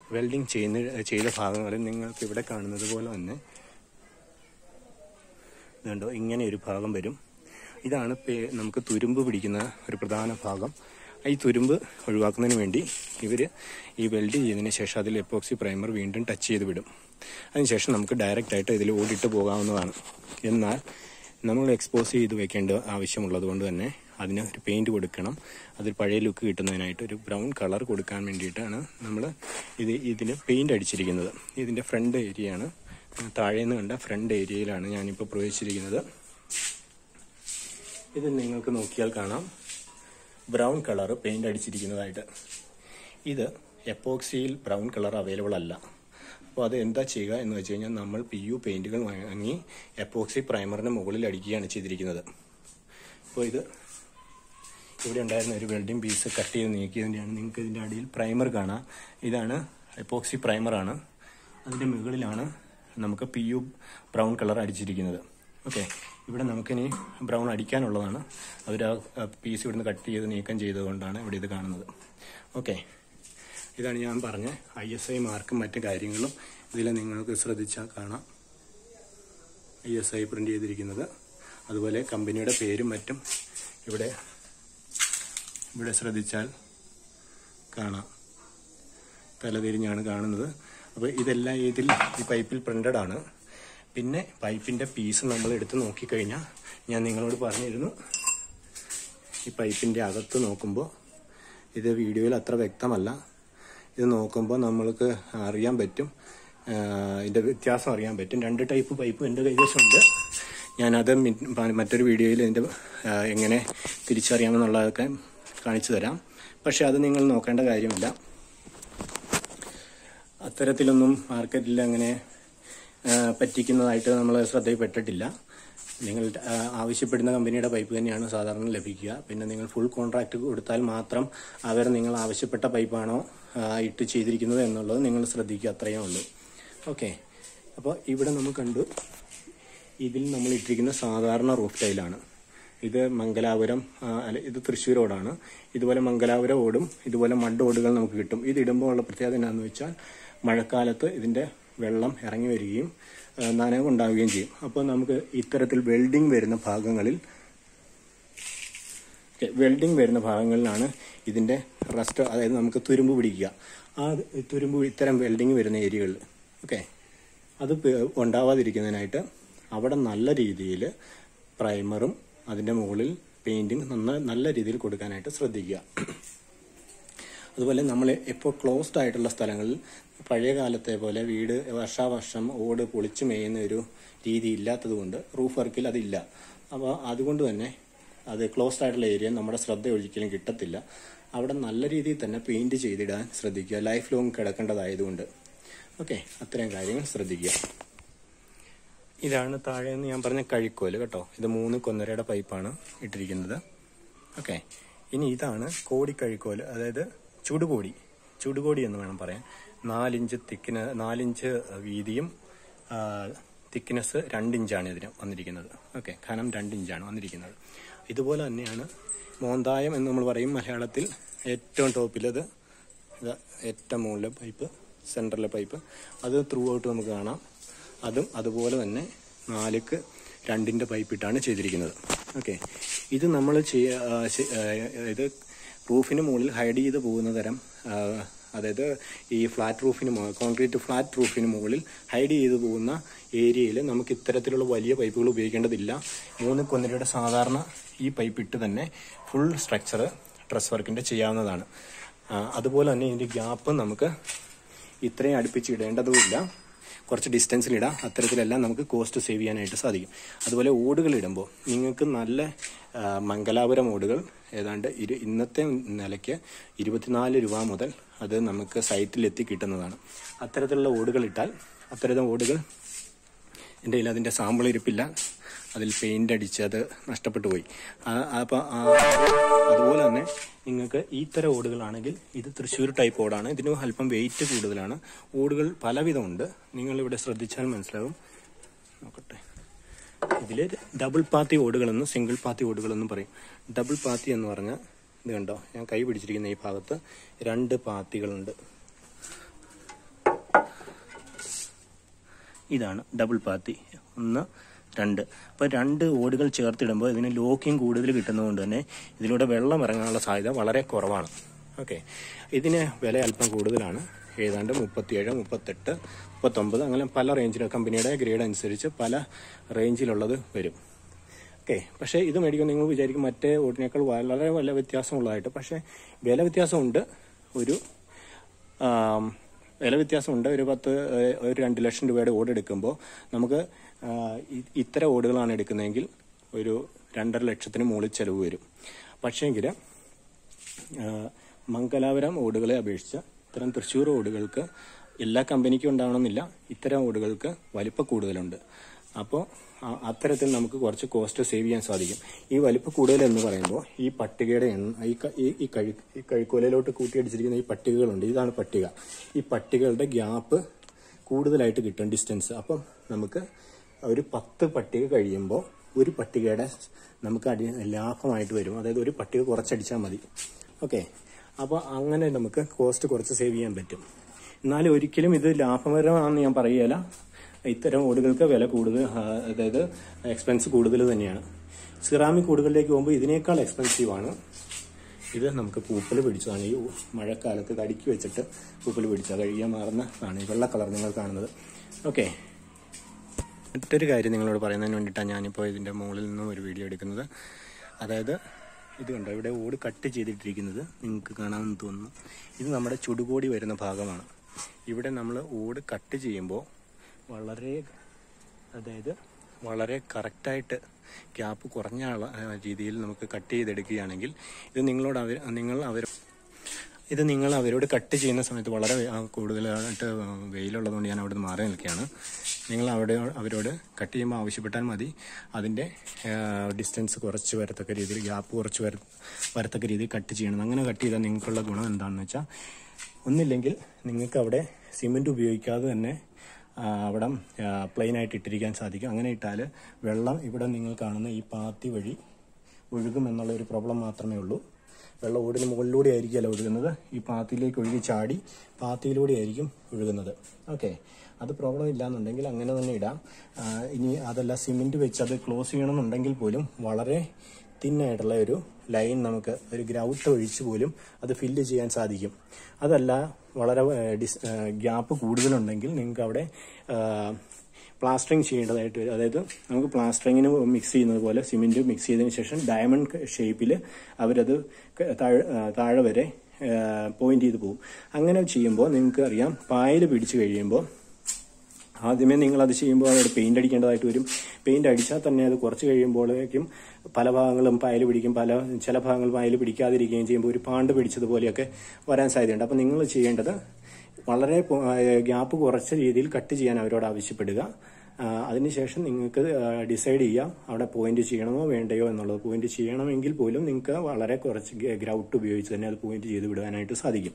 welding ചെയ്യുന്ന ചെയ്ത ഭാഗങ്ങളിൽ നിങ്ങൾക്ക് ഇവിടെ കാണുന്നത് പോലെ തന്നെ ഇതുണ്ടോ ഇങ്ങനെ ഒരു ഭാഗം വരും ഇതാണ് പേ- നമുക്ക് തുരുമ്പ് പിടിക്കുന്ന ഒരു പ്രധാന ഭാഗം ഈ തുരുമ്പ് ഒഴിവാക്കുന്നതിന് വേണ്ടി ഇവർ ഈ വെൽഡ് ചെയ്തതിന് ശേഷം അതിൽ എപ്പോക്സി പ്രൈമർ വീണ്ടും ടച്ച് ചെയ്ത് വിടും അതിനുശേഷം നമുക്ക് ഡയറക്റ്റ് ആയിട്ട് ഇതിൽ ഓടിട്ട് പോകാവുന്നതാണ് എന്നാൽ നമ്മൾ എക്സ്പോസ് ചെയ്ത് വെക്കേണ്ട ആവശ്യമുള്ളത് കൊണ്ട് തന്നെ അതിന് ഒരു പെയിന്റ് കൊടുക്കണം അതിൽ പഴയ ലുക്ക് കിട്ടുന്നതിനായിട്ട് ഒരു ബ്രൗൺ കളർ കൊടുക്കാൻ വേണ്ടിയിട്ടാണ് നമ്മൾ ഇത് ഇതിന് പെയിന്റ് അടിച്ചിരിക്കുന്നത് ഇതിൻ്റെ ഫ്രണ്ട് ഏരിയയാണ് താഴെ നിന്ന് കണ്ട ഫ്രണ്ട് ഏരിയയിലാണ് ഞാനിപ്പോൾ പ്രവേശിച്ചിരിക്കുന്നത് ഇത് നിങ്ങൾക്ക് നോക്കിയാൽ കാണാം ബ്രൗൺ കളർ പെയിന്റ് അടിച്ചിരിക്കുന്നതായിട്ട് ഇത് എപ്പോക്സിയിൽ ബ്രൗൺ കളർ അവൈലബിൾ അല്ല അപ്പോൾ അത് എന്താ ചെയ്യുക എന്ന് വെച്ച് കഴിഞ്ഞാൽ നമ്മൾ പി യു പെയിന്റുകൾ വാങ്ങി എപ്പോക്സി പ്രൈമറിന് മുകളിൽ അടിക്കുകയാണ് ചെയ്തിരിക്കുന്നത് അപ്പോൾ ഇത് ഇവിടെ ഉണ്ടായിരുന്ന ഒരു വെൽഡിംഗ് പീസ് കട്ട് ചെയ്ത് നീക്കിയതിൻ്റെയാണ് നിങ്ങൾക്ക് ഇതിൻ്റെ അടിയിൽ പ്രൈമർ കാണാം ഇതാണ് എപ്പോക്സി പ്രൈമറാണ് അതിൻ്റെ മുകളിലാണ് നമുക്ക് പി യു ബ്രൗൺ കളർ അടിച്ചിരിക്കുന്നത് ഓക്കെ ഇവിടെ നമുക്കിനി ബ്രൗൺ അടിക്കാനുള്ളതാണ് അവർ ആ പീസ് ഇവിടുന്ന് കട്ട് ചെയ്ത് നീക്കം ചെയ്തുകൊണ്ടാണ് ഇവിടെ ഇത് കാണുന്നത് ഓക്കെ ഇതാണ് ഞാൻ പറഞ്ഞ ഐ എസ് ഐ മാർക്കും മറ്റു കാര്യങ്ങളും ഇതിൽ നിങ്ങൾക്ക് ശ്രദ്ധിച്ചാൽ കാണാം ഐ എസ് ഐ പ്രിന്റ് ചെയ്തിരിക്കുന്നത് അതുപോലെ കമ്പനിയുടെ പേരും മറ്റും ഇവിടെ ഇവിടെ ശ്രദ്ധിച്ചാൽ കാണാം തലതിരിഞ്ഞാണ് കാണുന്നത് അപ്പോൾ ഇതെല്ലാം ഇതിൽ ഈ പൈപ്പിൽ പ്രിന്റഡ് ആണ് പിന്നെ പൈപ്പിന്റെ പീസ് നമ്മൾ എടുത്ത് നോക്കിക്കഴിഞ്ഞാൽ ഞാൻ നിങ്ങളോട് പറഞ്ഞിരുന്നു ഈ പൈപ്പിന്റെ അകത്ത് നോക്കുമ്പോൾ ഇത് വീഡിയോയിൽ അത്ര വ്യക്തമല്ല ഇത് നോക്കുമ്പോൾ നമ്മൾക്ക് അറിയാൻ പറ്റും ആ, ഇതിന്റെ വ്യത്യാസം അറിയാൻ പറ്റും രണ്ട് ടൈപ്പ് പൈപ്പ് എൻ്റെ കൈവശമുണ്ട് ഞാനത് മി- പ- മറ്റൊരു വീഡിയോയിൽ ഇതിൻ്റെ ആ, എങ്ങനെ തിരിച്ചറിയാമെന്നുള്ളതൊക്കെ കാണിച്ചു തരാം പക്ഷെ അത് നിങ്ങൾ നോക്കേണ്ട കാര്യമില്ല അത്തരത്തിലൊന്നും മാർക്കറ്റിൽ അങ്ങനെ ആ, പറ്റിക്കുന്നതായിട്ട് നമ്മൾ ശ്രദ്ധയിൽപ്പെട്ടിട്ടില്ല നിങ്ങൾ ആ, ആവശ്യപ്പെടുന്ന കമ്പനിയുടെ പൈപ്പ് തന്നെയാണ് സാധാരണ ലഭിക്കുക പിന്നെ നിങ്ങൾ ഫുൾ കോൺട്രാക്ട് കൊടുത്താൽ മാത്രം അവർ നിങ്ങൾ ആവശ്യപ്പെട്ട പൈപ്പാണോ ആ, ഇട്ട് ചെയ്തിരിക്കുന്നത് എന്നുള്ളത് നിങ്ങൾ ശ്രദ്ധിക്കുക അത്രയേ ഉള്ളൂ ഓക്കെ അപ്പോൾ ഇവിടെ നമ്മൾ കണ്ടു ഇതിൽ നമ്മൾ ഇട്ടിരിക്കുന്ന സാധാരണ റൂഫ് ടൈലാണ് ഇത് മംഗലാപുരം ആ, അല്ല ഇത് തൃശ്ശൂർ ഓടാണ് ഇതുപോലെ മംഗലാപുരം ഓടും ഇതുപോലെ മഡ് ഓടുകൾ നമുക്ക് കിട്ടും ഇത് ഇടുമ്പോൾ ഉള്ള പ്രത്യേകത എന്താണെന്ന് വെച്ചാൽ മഴക്കാലത്ത് ഇതിന്റെ വെള്ളം ഇറങ്ങി വരികയും ആ, നനവ് ഉണ്ടാവുകയും ചെയ്യും അപ്പോൾ നമുക്ക് ഇത്തരത്തിൽ വെൽഡിംഗ് വരുന്ന ഭാഗങ്ങളിൽ വെൽഡിംഗ് വരുന്ന ഭാഗങ്ങളിലാണ് ഇതിന്റെ റസ്റ്റ് അതായത് നമുക്ക് തുരുമ്പ് പിടിക്കുക ആ തുരുമ്പ് ഇത്തരം വെൽഡിംഗ് വരുന്ന ഏരിയകളിൽ ഓക്കെ അത് പ- ഉണ്ടാവാതിരിക്കുന്നതിനായിട്ട് അവിടെ നല്ല രീതിയിൽ പ്രൈമറും അതിന്റെ മുകളിൽ പെയിന്റും നന്ന നല്ല രീതിയിൽ കൊടുക്കാനായിട്ട് ശ്രദ്ധിക്കുക അതുപോലെ നമ്മൾ ഇപ്പോൾ ക്ലോസ്ഡ് ആയിട്ടുള്ള സ്ഥലങ്ങളിൽ പഴയ കാലത്തെ പോലെ വീട് വർഷാവർഷം ഓട് പൊളിച്ചു മേയുന്ന ഒരു രീതി ഇല്ലാത്തതുകൊണ്ട് റൂഫ് വർക്കിൽ അതില്ല അപ്പോൾ അതുകൊണ്ട് തന്നെ അത് ക്ലോസ്ഡ് ആയിട്ടുള്ള ഏരിയ നമ്മുടെ ശ്രദ്ധ ഒരിക്കലും കിട്ടത്തില്ല അവിടെ നല്ല രീതിയിൽ തന്നെ പെയിന്റ് ചെയ്തിടാൻ ശ്രദ്ധിക്കുക ലൈഫ് ലോങ് കിടക്കേണ്ടതായതുകൊണ്ട് ഓക്കെ അത്രയും കാര്യങ്ങൾ ശ്രദ്ധിക്കുക ഇതാണ് താഴെ നിന്ന് ഞാൻ പറഞ്ഞ കഴിക്കോല് കേട്ടോ ഇത് മൂന്ന് കൊന്നരയുടെ പൈപ്പാണ് ഇട്ടിരിക്കുന്നത് ഓക്കെ ഇനി ഇതാണ് കോടിക്കഴിക്കോല് അതായത് ചുടുകോടി ചുടുകോടി എന്ന് വേണം പറയാൻ നാലിഞ്ച് തിക്കിന് നാലിഞ്ച് വീതിയും തിക്നെസ് രണ്ടിഞ്ചാണ് ഇതിന് വന്നിരിക്കുന്നത് ഓക്കെ ഘനം രണ്ടിഞ്ചാണ് വന്നിരിക്കുന്നത് ഇതുപോലെ തന്നെയാണ് മോന്തായം എന്ന് നമ്മൾ പറയും മലയാളത്തിൽ ഏറ്റവും ടോപ്പിലത് ഇത് ഏറ്റവും മുകളിലെ പൈപ്പ് സെൻറ്ററിലെ പൈപ്പ് അത് ത്രൂ ഔട്ട് നമുക്ക് കാണാം അതും അതുപോലെ തന്നെ നാലുക്ക് രണ്ടിൻ്റെ പൈപ്പ് ഇട്ടാണ് ചെയ്തിരിക്കുന്നത് ഓക്കെ ഇത് നമ്മൾ ചെയ്യ ആ, ശ- ആ, ഇത് റൂഫിന് മുകളിൽ ഹൈഡ് ചെയ്ത് പോകുന്ന തരം ആ, അതായത് ഈ ഫ്ലാറ്റ് റൂഫിന് മുകളിൽ കോൺക്രീറ്റ് ഫ്ലാറ്റ് റൂഫിന് മുകളിൽ ഹൈഡ് ചെയ്ത് പോകുന്ന ഏരിയയിൽ നമുക്ക് ഇത്തരത്തിലുള്ള വലിയ പൈപ്പുകൾ ഉപയോഗിക്കേണ്ടതില്ല മൂന്ന് കൊന്നരയുടെ സാധാരണ ഈ പൈപ്പ് ഇട്ട് തന്നെ ഫുൾ സ്ട്രക്ചർ ഡ്രസ് വർക്കിന്റെ ചെയ്യാവുന്നതാണ് ആ, അതുപോലെ തന്നെ ഇതിന്റെ ഗ്യാപ്പ് നമുക്ക് ഇത്രയും അടുപ്പിച്ച് ഇടേണ്ടതുമില്ല കുറച്ച് ഡിസ്റ്റൻസിൽ ഇടാം അത്തരത്തിലെല്ലാം നമുക്ക് കോസ്റ്റ് സേവ് ചെയ്യാനായിട്ട് സാധിക്കും അതുപോലെ ഓടുകൾ ഇടുമ്പോൾ നിങ്ങൾക്ക് നല്ല ആ, മംഗലാപുരം ഓടുകൾ ഏതാണ്ട് ഇരു ഇന്നത്തെ നിലയ്ക്ക് ഇരുപത്തിനാല് രൂപ മുതൽ അത് നമുക്ക് സൈറ്റിലെത്തി കിട്ടുന്നതാണ് അത്തരത്തിലുള്ള ഓടുകൾ ഇട്ടാൽ അത്തരം ഓടുകൾ എൻ്റെ കയ്യിൽ അതിൻ്റെ സാമ്പിൾ ഇരിപ്പില്ല അതിൽ പെയിന്റ് അടിച്ച് അത് നഷ്ടപ്പെട്ടു പോയി അപ്പോൾ അതുപോലെ തന്നെ നിങ്ങൾക്ക് ഈ തരം ഓടുകളാണെങ്കിൽ ഇത് തൃശ്ശൂർ ടൈപ്പ് ഓടാണ് ഇതിന് അല്പം വെയിറ്റ് കൂടുതലാണ് ഓടുകൾ പലവിധമുണ്ട് നിങ്ങൾ ഇവിടെ ശ്രദ്ധിച്ചാൽ മനസ്സിലാവും നോക്കട്ടെ ഇതിൽ ഡബിൾ പാത്തി ഓടുകളെന്നും സിംഗിൾ പാത്തി ഓടുകളെന്നും പറയും ഡബിൾ പാത്തി എന്ന് പറഞ്ഞാൽ ഇത് കണ്ടോ ഞാൻ കൈ പിടിച്ചിരിക്കുന്ന ഈ ഭാഗത്ത് രണ്ട് പാത്തികളുണ്ട് ഇതാണ് ഡബിൾ പാത്തി ഒന്ന് രണ്ട് അപ്പോൾ രണ്ട് ഓടുകൾ ചേർത്തിടുമ്പോൾ ഇതിന് ലോക്കിംഗ് കൂടുതൽ കിട്ടുന്നതുകൊണ്ട് തന്നെ ഇതിലൂടെ വെള്ളം ഇറങ്ങാനുള്ള സാധ്യത വളരെ കുറവാണ് ഓക്കെ ഇതിന് വില അല്പം കൂടുതലാണ് ഏതാണ്ട് മുപ്പത്തിയേഴ് മുപ്പത്തെട്ട് മുപ്പത്തൊമ്പത് അങ്ങനെ പല റേഞ്ചിലും കമ്പനിയുടെ ഗ്രേഡ് അനുസരിച്ച് പല റേഞ്ചിലുള്ളത് വരും ഓക്കെ പക്ഷേ ഇത് മേടിക്കുമ്പോൾ നിങ്ങൾ വിചാരിക്കും മറ്റേ ഓടിനേക്കാൾ വളരെ വില വ്യത്യാസമുള്ളതായിട്ട് പക്ഷേ വില വ്യത്യാസമുണ്ട് ഒരു ആം, വില വ്യത്യാസമുണ്ട് ഒരു പത്ത് ഏഹ്, ഒരു രണ്ട് ലക്ഷം രൂപയുടെ ഓട് എടുക്കുമ്പോൾ നമുക്ക് ആ, ഇ- ഇത്തരം ഓടുകളാണ് എടുക്കുന്നതെങ്കിൽ ഒരു രണ്ടര ലക്ഷത്തിന് മുകളിൽ ചെലവ് വരും പക്ഷേങ്കിൽ മംഗലാപുരം ഓടുകളെ അപേക്ഷിച്ച് ഇത്തരം തൃശ്ശൂർ ഓടുകൾക്ക് എല്ലാ കമ്പനിക്കും ഉണ്ടാവണമെന്നില്ല ഇത്തരം ഓടുകൾക്ക് വലിപ്പം കൂടുതലുണ്ട് അപ്പോൾ അത്തരത്തിൽ നമുക്ക് കുറച്ച് കോസ്റ്റ് സേവ് ചെയ്യാൻ സാധിക്കും ഈ വലിപ്പം കൂടുതൽ എന്ന് പറയുമ്പോൾ ഈ പട്ടികയുടെ എണ്ണം ഈ ക- ഈ- ഈ കഴി ഈ കഴിക്കോലയിലോട്ട് കൂട്ടിയടിച്ചിരിക്കുന്ന ഈ പട്ടികകളുണ്ട് ഇതാണ് പട്ടിക ഈ പട്ടികകളുടെ ഗ്യാപ്പ് കൂടുതലായിട്ട് കിട്ടും ഡിസ്റ്റൻസ് അപ്പം നമുക്ക് ഒരു പത്ത് പട്ടിക കഴിയുമ്പോൾ ഒരു പട്ടികയുടെ നമുക്ക് അടി ലാഭമായിട്ട് വരും അതായത് ഒരു പട്ടിക കുറച്ചടിച്ചാൽ മതി ഓക്കെ അപ്പോൾ അങ്ങനെ നമുക്ക് കോസ്റ്റ് കുറച്ച് സേവ് ചെയ്യാൻ പറ്റും എന്നാലും ഒരിക്കലും ഇത് ലാഭകരമാണെന്ന് ഞാൻ പറയുകയില്ല ഇത്തരം ഓടുകൾക്ക് വില കൂടുതൽ ആ, അതായത് എക്സ്പെൻസ് കൂടുതൽ തന്നെയാണ് സിറാമിക് കൂടുകളിലേക്ക് പോകുമ്പോൾ ഇതിനേക്കാൾ എക്സ്പെൻസീവ് ആണ് ഇത് നമുക്ക് പൂപ്പൽ പിടിച്ചതാണ് ഈ മഴക്കാലത്ത് ഇത് അടുക്കി വെച്ചിട്ട് പൂപ്പൽ പിടിച്ച കഴിയാൻ മാറുന്നതാണ് ഈ വെള്ള കളർ നിങ്ങൾ കാണുന്നത് ഓക്കെ മറ്റൊരു കാര്യം നിങ്ങളോട് പറയുന്നതിന് വേണ്ടിയിട്ടാണ് ഞാനിപ്പോൾ ഇതിൻ്റെ മുകളിൽ നിന്നും ഒരു വീഡിയോ എടുക്കുന്നത് അതായത് ഇത് കണ്ടോ ഇവിടെ ഓട് കട്ട് ചെയ്തിട്ടിരിക്കുന്നത് നിങ്ങൾക്ക് കാണാമെന്ന് തോന്നുന്നു ഇത് നമ്മുടെ ചുടുകോടി വരുന്ന ഭാഗമാണ് ഇവിടെ നമ്മൾ ഓട് കട്ട് ചെയ്യുമ്പോൾ വളരെ അതായത് വളരെ കറക്റ്റായിട്ട് ഗ്യാപ്പ് കുറഞ്ഞ അള- ആ, രീതിയിൽ നമുക്ക് കട്ട് ചെയ്തെടുക്കുകയാണെങ്കിൽ ഇത് നിങ്ങളോട് അവർ നിങ്ങൾ അവർ ഇത് നിങ്ങൾ അവരോട് കട്ട് ചെയ്യുന്ന സമയത്ത് വളരെ വെ- ആ, കൂടുതലായിട്ട് വെയിലുള്ളതുകൊണ്ട് ഞാൻ അവിടെ നിന്ന് മാറി നിൽക്കുകയാണ് നിങ്ങൾ അവിടെ അവരോട് കട്ട് ചെയ്യുമ്പോൾ ആവശ്യപ്പെട്ടാൽ മതി അതിൻ്റെ ഡിസ്റ്റൻസ് കുറച്ച് വരത്തക്ക രീതിയിൽ ഗ്യാപ്പ് കുറച്ച് വര വരത്തക്ക രീതിയിൽ കട്ട് ചെയ്യണം അങ്ങനെ കട്ട് ചെയ്താൽ നിങ്ങൾക്കുള്ള ഗുണം എന്താണെന്ന് വെച്ചാൽ ഒന്നില്ലെങ്കിൽ നിങ്ങൾക്ക് അവിടെ സിമെൻറ്റ് ഉപയോഗിക്കാതെ തന്നെ ആ, അവിടെ പ്ലെയിൻ ആയിട്ട് ഇട്ടിരിക്കാൻ സാധിക്കും അങ്ങനെ ഇട്ടാൽ വെള്ളം ഇവിടെ നിങ്ങൾ കാണുന്ന ഈ പാത്തി വഴി ഒഴുകും എന്നുള്ള ഒരു പ്രോബ്ലം മാത്രമേ ഉള്ളൂ വെള്ളം ഓടിന് മുകളിലൂടെ ആയിരിക്കുമല്ലോ ഒഴുകുന്നത് ഈ പാത്തിയിലേക്ക് ഒഴുകി ചാടി പാത്തിയിലൂടെ ആയിരിക്കും ഒഴുകുന്നത് ഓക്കെ അത് പ്രോബ്ലം ഇല്ലാന്നുണ്ടെങ്കിൽ അങ്ങനെ തന്നെ ഇടാം ആ, ഇനി അതല്ല സിമെന്റ് വെച്ച് അത് ക്ലോസ് ചെയ്യണമെന്നുണ്ടെങ്കിൽ പോലും വളരെ തിന്നായിട്ടുള്ള ഒരു ലൈൻ നമുക്ക് ഒരു ഗ്രൗട്ട് ഒഴിച്ച് പോലും അത് ഫില്ല് ചെയ്യാൻ സാധിക്കും അതല്ല വളരെ ഡിസ് ഗ്യാപ്പ് കൂടുതലുണ്ടെങ്കിൽ നിങ്ങൾക്ക് അവിടെ പ്ലാസ്റ്ററിങ് ചെയ്യേണ്ടതായിട്ട് വരും അതായത് നമുക്ക് പ്ലാസ്റ്ററിങ്ങിന് മിക്സ് ചെയ്യുന്നത് പോലെ സിമെന്റ് മിക്സ് ചെയ്തതിന് ശേഷം ഡയമണ്ട് ഷേപ്പിൽ അവരത് ക- താഴെ ആ, താഴെ വരെ പോയിന്റ് ചെയ്ത് പോകും അങ്ങനെ ചെയ്യുമ്പോൾ നിങ്ങൾക്ക് അറിയാം പായൽ പിടിച്ചു കഴിയുമ്പോൾ ആദ്യമേ നിങ്ങൾ അത് ചെയ്യുമ്പോൾ അവിടെ പെയിന്റ് അടിക്കേണ്ടതായിട്ട് വരും പെയിന്റ് അടിച്ചാൽ തന്നെ അത് കുറച്ച് കഴിയുമ്പോഴേക്കും പല ഭാഗങ്ങളും പായൽ പിടിക്കും പല ചില ഭാഗങ്ങൾ പായൽ പിടിക്കാതിരിക്കുകയും ചെയ്യുമ്പോൾ ഒരു പാണ്ട് പിടിച്ചതുപോലെയൊക്കെ വരാൻ സാധ്യതയുണ്ട് അപ്പം നിങ്ങൾ ചെയ്യേണ്ടത് വളരെ ഗ്യാപ്പ് കുറച്ച രീതിയിൽ കട്ട് ചെയ്യാൻ അവരോട് ആവശ്യപ്പെടുക ആ, അതിനുശേഷം നിങ്ങൾക്ക് ഡിസൈഡ് ചെയ്യാം അവിടെ പോയിന്റ് ചെയ്യണമോ വേണ്ടയോ എന്നുള്ളത് പോയിന്റ് ചെയ്യണമെങ്കിൽ പോലും നിങ്ങൾക്ക് വളരെ കുറച്ച് ഗ്രൗട്ട് ഉപയോഗിച്ച് തന്നെ അത് പോയിന്റ് ചെയ്ത് വിടാനായിട്ട് സാധിക്കും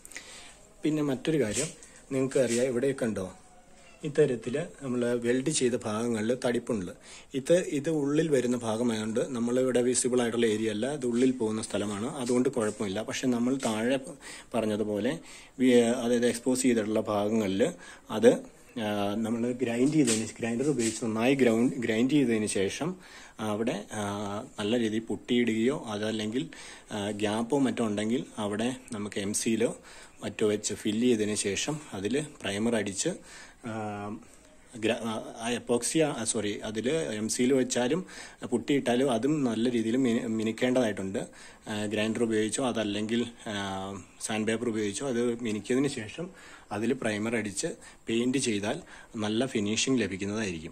പിന്നെ മറ്റൊരു കാര്യം നിങ്ങൾക്ക് അറിയാം ഇവിടെയൊക്കെ ഉണ്ടോ ഇത്തരത്തിൽ നമ്മൾ വെൽഡ് ചെയ്ത ഭാഗങ്ങളിൽ തടിപ്പുണ്ട് ഇത് ഇത് ഉള്ളിൽ വരുന്ന ഭാഗമായതുകൊണ്ട് നമ്മളിവിടെ വിസിബിൾ ആയിട്ടുള്ള ഏരിയ അല്ല ഇത് ഉള്ളിൽ പോകുന്ന സ്ഥലമാണ് അതുകൊണ്ട് കുഴപ്പമില്ല പക്ഷെ നമ്മൾ താഴെ പറഞ്ഞതുപോലെ വി- അതായത് എക്സ്പോസ് ചെയ്തിട്ടുള്ള ഭാഗങ്ങളിൽ അത് നമ്മൾ ഗ്രൈൻഡ് ചെയ്തതിന് ഗ്രൈൻഡർ ഉപയോഗിച്ച് നന്നായി ഗ്രൗണ്ട് ഗ്രൈൻഡ് ചെയ്തതിന് ശേഷം അവിടെ ആ, നല്ല രീതിയിൽ പൊട്ടിയിടുകയോ അതല്ലെങ്കിൽ ഗ്യാപ്പോ മറ്റോ ഉണ്ടെങ്കിൽ അവിടെ നമുക്ക് എം സിയിലോ മറ്റോ വെച്ച് ഫില്ല് ചെയ്തതിന് ശേഷം അതിൽ പ്രൈമർ അടിച്ച് ആ, ഗ്ര- ആ, ആ എപ്പോക്സി സോറി അതിൽ എം സിയിൽ വെച്ചാലും പുട്ടിയിട്ടാലും അതും നല്ല രീതിയിൽ മിനി- മിനുക്കേണ്ടതായിട്ടുണ്ട് ഗ്രൈൻഡർ ഉപയോഗിച്ചോ അതല്ലെങ്കിൽ സാൻഡ് പേപ്പർ ഉപയോഗിച്ചോ അത് മിനുക്കിയതിന് ശേഷം അതിൽ പ്രൈമർ അടിച്ച് പെയിന്റ് ചെയ്താൽ നല്ല ഫിനിഷിംഗ് ലഭിക്കുന്നതായിരിക്കും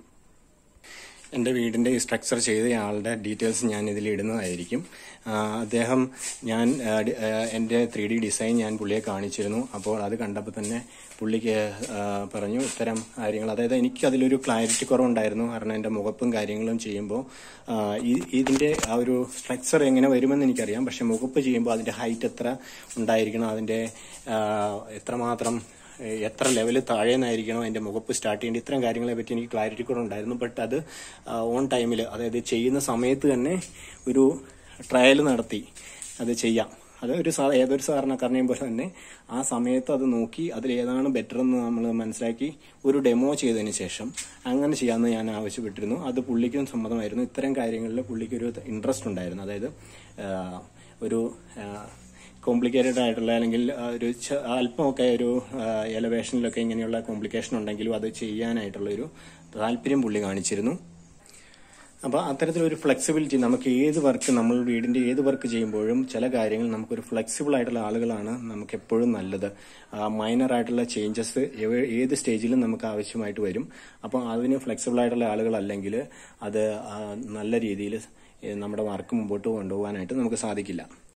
എൻ്റെ വീടിൻ്റെ ഈ സ്ട്രക്ചർ ചെയ്തയാളുടെ ഡീറ്റെയിൽസ് ഞാൻ ഇതിൽ ഇടുന്നതായിരിക്കും ആ, അദ്ദേഹം ഞാൻ ആ, ഡി- ആ, എൻ്റെ ത്രീ ഡി ഡിസൈൻ ഞാൻ പുള്ളിയെ കാണിച്ചിരുന്നു അപ്പോൾ അത് കണ്ടപ്പോൾ തന്നെ പുള്ളിക്ക് ആ, പറഞ്ഞു ഇത്തരം കാര്യങ്ങൾ അതായത് എനിക്ക് അതിലൊരു ക്ലാരിറ്റി കുറവുണ്ടായിരുന്നു കാരണം എൻ്റെ മുഖപ്പും കാര്യങ്ങളും ചെയ്യുമ്പോൾ ആ, ഈ- ഇതിൻ്റെ ആ ഒരു സ്ട്രക്ചർ എങ്ങനെ വരുമെന്ന് എനിക്കറിയാം പക്ഷെ മുഖപ്പ് ചെയ്യുമ്പോൾ അതിൻ്റെ ഹൈറ്റ് എത്ര ഉണ്ടായിരിക്കണം അതിൻ്റെ ആ, എത്രമാത്രം ഏഹ് എത്ര ലെവൽ താഴേന്നായിരിക്കണം അതിന്റെ മുഖപ്പ് സ്റ്റാർട്ട് ചെയ്യേണ്ടത് ഇത്തരം കാര്യങ്ങളെ പറ്റി എനിക്ക് ക്ലാരിറ്റി കൂടെ ഉണ്ടായിരുന്നു ബട്ട് അത് ഓൺ ടൈമിൽ അതായത് ചെയ്യുന്ന സമയത്ത് തന്നെ ഒരു ട്രയൽ നടത്തി അത് ചെയ്യാം അത് ഒരു സാ ഏതൊരു സാധാരണക്കാരനെയും പോലെ തന്നെ ആ സമയത്ത് അത് നോക്കി അതിൽ ഏതാണ് ബെറ്റർ എന്ന് നമ്മൾ മനസ്സിലാക്കി ഒരു ഡെമോ ചെയ്തതിന് ശേഷം അങ്ങനെ ചെയ്യാമെന്ന് ഞാൻ ആവശ്യപ്പെട്ടിരുന്നു അത് പുള്ളിക്കും സമ്മതമായിരുന്നു ഇത്തരം കാര്യങ്ങളിൽ പുള്ളിക്ക് ഒരു ഇൻട്രസ്റ്റ് ഉണ്ടായിരുന്നു അതായത് ആ, ഒരു കോംപ്ലിക്കേറ്റഡ് ആയിട്ടുള്ള അല്ലെങ്കിൽ ആ, ഒരു ച- അല്പമൊക്കെ ഒരു എലവേഷനിലൊക്കെ ഇങ്ങനെയുള്ള കോംപ്ലിക്കേഷൻ ഉണ്ടെങ്കിലും അത് ചെയ്യാനായിട്ടുള്ള ഒരു താല്പര്യം പുള്ളി കാണിച്ചിരുന്നു അപ്പോൾ അത്തരത്തിലൊരു ഫ്ലെക്സിബിലിറ്റി നമുക്ക് ഏത് വർക്ക് നമ്മൾ വീടിന്റെ ഏത് വർക്ക് ചെയ്യുമ്പോഴും ചില കാര്യങ്ങൾ നമുക്കൊരു ഫ്ലെക്സിബിൾ ആയിട്ടുള്ള ആളുകളാണ് നമുക്ക് എപ്പോഴും നല്ലത് മൈനർ ആയിട്ടുള്ള ചേഞ്ചസ് ഏത് സ്റ്റേജിലും നമുക്ക് ആവശ്യമായിട്ട് വരും അപ്പോൾ അതിന് ഫ്ലെക്സിബിൾ ആയിട്ടുള്ള ആളുകളല്ലെങ്കിൽ അത് ആ, നല്ല രീതിയിൽ നമ്മുടെ വർക്ക് മുമ്പോട്ട് കൊണ്ടുപോകാനായിട്ട് നമുക്ക് സാധിക്കില്ല